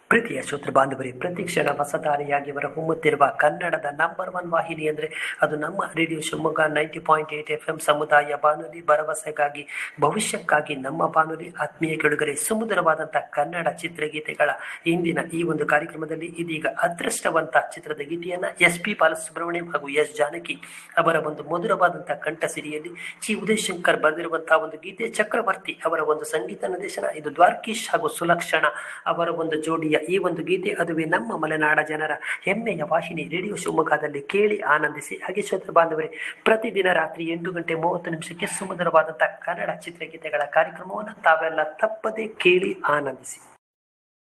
ಪ್ರೀತಿಯ ಶ್ರೋತೃ ಬಾಂಧವರೇ ಪ್ರತಿ ಕ್ಷಣ ಹೊಸದಾರಿಯಾಗಿ ಹೊರ ಹೊಮ್ಮುತ್ತಿರುವ ಕನ್ನಡದ ನಂಬರ್ ಒನ್ ವಾಹಿನಿ ಅಂದರೆ ಅದು ನಮ್ಮ radio Shivamogga ninety point eight F M ಸಮುದಾಯ ಬಾನುಲಿ ಭರವಸೆಗಾಗಿ ಭವಿಷ್ಯಕ್ಕಾಗಿ ನಮ್ಮ ಬಾನುಲಿ ಆತ್ಮೀಯ ಕೆಡುಗರೆ ಸುಮಧುರವಾದಂಥ ಕನ್ನಡ ಚಿತ್ರಗೀತೆಗಳ ಇಂದಿನ ಈ ಒಂದು ಕಾರ್ಯಕ್ರಮದಲ್ಲಿ ಇದೀಗ ಅದೃಷ್ಟವಂತ ಚಿತ್ರದ ಗೀತೆಯನ್ನ ಎಸ್ ಪಿ ಬಾಲಸುಬ್ರಹ್ಮಣ್ಯಂ ಹಾಗೂ ಎಸ್ ಜಾನಕಿ ಅವರ ಒಂದು ಮಧುರವಾದಂತಹ ಕಂಠಸಿರಿಯಲ್ಲಿ ಚಿ ಉದಯಶಂಕರ್ ಬರೆದಿರುವಂತಹ ಒಂದು ಗೀತೆ ಚಕ್ರವರ್ತಿ ಅವರ ಒಂದು ಸಂಗೀತ ನಿರ್ದೇಶನ ಇದು ದ್ವಾರ್ಕೀಶ್ ಹಾಗೂ ಸುಲಕ್ಷಣ ಅವರ ಒಂದು ಜೋಡಿಯ ಈ ಒಂದು ಗೀತೆ ಅದುವೇ ನಮ್ಮ ಮಲೆನಾಡ ಜನರ ಹೆಮ್ಮೆಯ ವಾಹಿನಿ ರೇಡಿಯೋ ಶಿವಮೊಗ್ಗದಲ್ಲಿ ಕೇಳಿ ಆನಂದಿಸಿ ಹಾಗೆ ಶ್ರೋತೃ ಬಾಂಧವರೇ ಪ್ರತಿದಿನ ರಾತ್ರಿ ಎಂಟು ಗಂಟೆ ಮೂವತ್ತು ನಿಮಿಷಕ್ಕೆ ಸುಮಧುರವಾದಂತಹ ಕನ್ನಡ ಚಿತ್ರಗೀತೆಗಳ ಕಾರ್ಯಕ್ರಮವನ್ನು ತಾವೆಲ್ಲ ತಪ್ಪದೆ ಕೇಳಿ ಆನಂದಿಸಿ